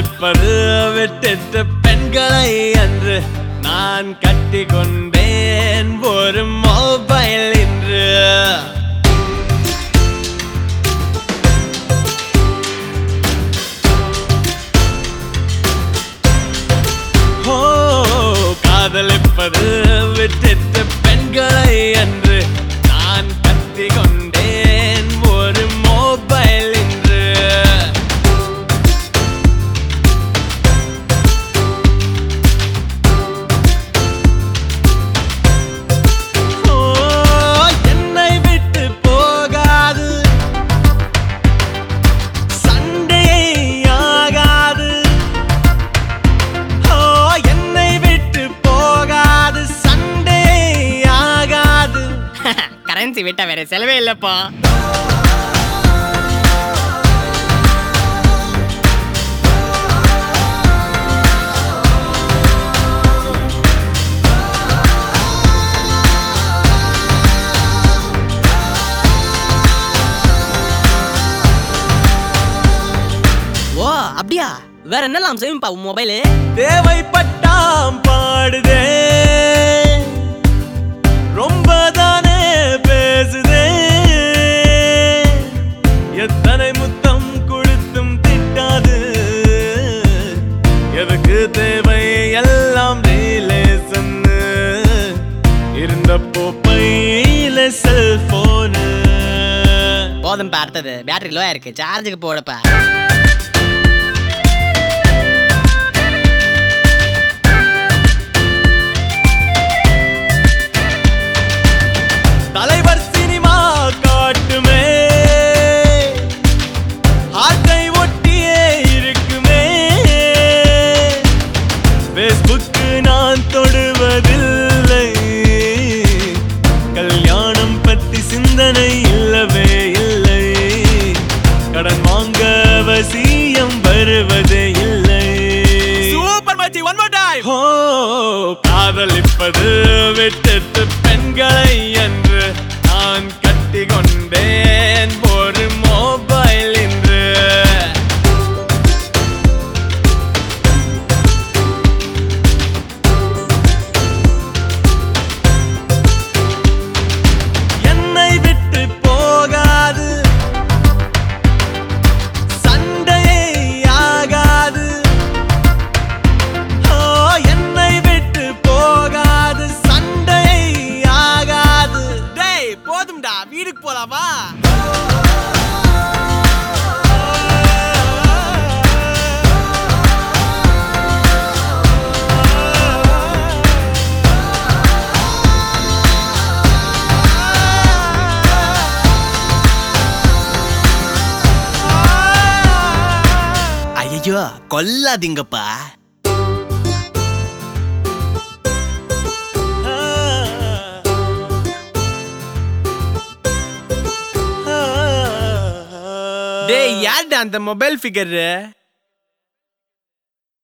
காதலிப்பது விட்டுட்டு பெண்களை அன்று நான் கட்டி கொண்டேன் ஒரு மொபைல் இன்று ஓ காதலிப்பது விட்டுட்டு பெண்களை அன்று நான் கத்தி கொண்டேன் ஒரு மொபைல் இன்று ஓ என்னை விட்டு போகாது சண்டே ஆகாது ஓ என்னை விட்டு போகாது சண்டே ஆகாது கரன்சி விட்டா வேற செலவே இல்லப்பா ஓ அப்படியா வேற என்னலாம் செய்யும்பா உன் மொபைலு தேவைப்பட்டாம் பாடுதே ரொம்ப தானே பேசுதே எத்தனை முத்தம் கொடுத்தும் திட்டாது எதுக்கு தேவை எல்லாம் ரிலேஷன் இருந்தப்போ பையில செல்போனு போதும் பார்த்தது பேட்டரி லோயா இருக்கு சார்ஜுக்கு போடப்பா தலைவர் சினிமா காட்டுமே ஆட்டை ஒட்டியே இருக்குமே பேஸ்புக்கு நான் தொடுவதில்லை கல்யாணம் பத்தி சிந்தனை இல்லவே இல்லை கடன் வாங்க அவசியம் வருவதே இல்லை சூப்பர் மச்சி ஒன் மோர் டைம் ஓ காதலிப்பது விட்டுட்டு பெண்களை என்று நான் கட்டி கொண்டேன் ஒரு மொபைல் என்று என்னை விட்டு போகாது சண்டையே ஆகாது ஓ என்னை விட்டு போகாது சண்டை ஆகாது டேய் போதும்டா வீட்டுக்கு போலாமா ஐயோ கொல்லாதீங்கப்பா டேய் யார்டா அந்த மொபைல் ஃபிகர்